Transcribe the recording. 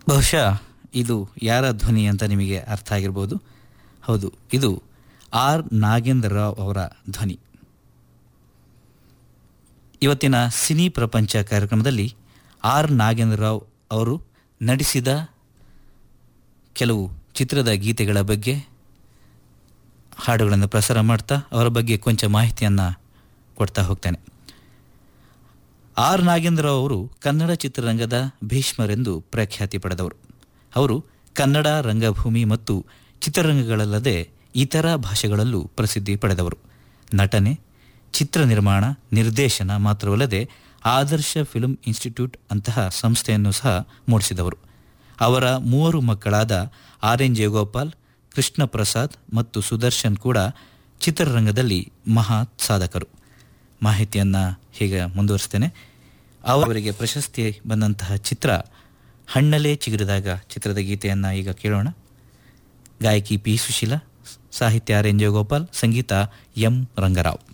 ಬಹುಶಃ ಇದು ಯಾರ ಧ್ವನಿ ಅಂತ ನಿಮಗೆ ಅರ್ಥ ಆಗಿರ್ಬೋದು ಹೌದು ಇದು ಆರ್ ನಾಗೇಂದ್ರ ರಾವ್ ಅವರ ಧ್ವನಿ ಇವತ್ತಿನ ಸಿನಿ ಪ್ರಪಂಚ ಕಾರ್ಯಕ್ರಮದಲ್ಲಿ ಆರ್ ನಾಗೇಂದ್ರ ರಾವ್ ಅವರು ನಟಿಸಿದ ಕೆಲವು ಚಿತ್ರದ ಗೀತೆಗಳ ಬಗ್ಗೆ ಹಾಡುಗಳನ್ನು ಪ್ರಸಾರ ಮಾಡ್ತಾ ಅವರ ಬಗ್ಗೆ ಕೊಂಚ ಮಾಹಿತಿಯನ್ನು ಕೊಡ್ತಾ ಹೋಗ್ತೇನೆ ಆರ್ ನಾಗೇಂದ್ರ ರಾವ್ ಅವರು ಕನ್ನಡ ಚಿತ್ರರಂಗದ ಭೀಷ್ಮರೆಂದು ಪ್ರಖ್ಯಾತಿ ಪಡೆದವರು ಅವರು ಕನ್ನಡ ರಂಗಭೂಮಿ ಮತ್ತು ಚಿತ್ರರಂಗಗಳಲ್ಲದೆ ಇತರ ಭಾಷೆಗಳಲ್ಲೂ ಪ್ರಸಿದ್ಧಿ ಪಡೆದವರು ನಟನೆ ಚಿತ್ರ ನಿರ್ಮಾಣ ನಿರ್ದೇಶನ ಮಾತ್ರವಲ್ಲದೆ ಆದರ್ಶ ಫಿಲ್ಮ್ ಇನ್ಸ್ಟಿಟ್ಯೂಟ್ ಅಂತಹ ಸಂಸ್ಥೆಯನ್ನು ಸಹ ಮೂಡಿಸಿದವರು ಅವರ ಮೂವರು ಮಕ್ಕಳಾದ ಆರ್ ಎನ್ ಜಯಗೋಪಾಲ್ ಕೃಷ್ಣ ಪ್ರಸಾದ್ ಮತ್ತು ಸುದರ್ಶನ್ ಕೂಡ ಚಿತ್ರರಂಗದಲ್ಲಿ ಮಹಾ ಸಾಧಕರು ಮಾಹಿತಿಯನ್ನು ಹೀಗೆ ಮುಂದುವರಿಸ್ತೇನೆ ಅವರಿಗೆ ಪ್ರಶಸ್ತಿ ಬಂದಂತಹ ಚಿತ್ರ ಹಣ್ಣಲೇ ಚಿಗುರಿದಾಗ ಚಿತ್ರದ ಗೀತೆಯನ್ನು ಈಗ ಕೇಳೋಣ ಗಾಯಕಿ ಪಿ ಸುಶೀಲಾ ಸಾಹಿತ್ಯ ಆರ್ ಎನ್ ಜಯಗೋಪಾಲ್ ಸಂಗೀತ ಎಂ ರಂಗರಾವ್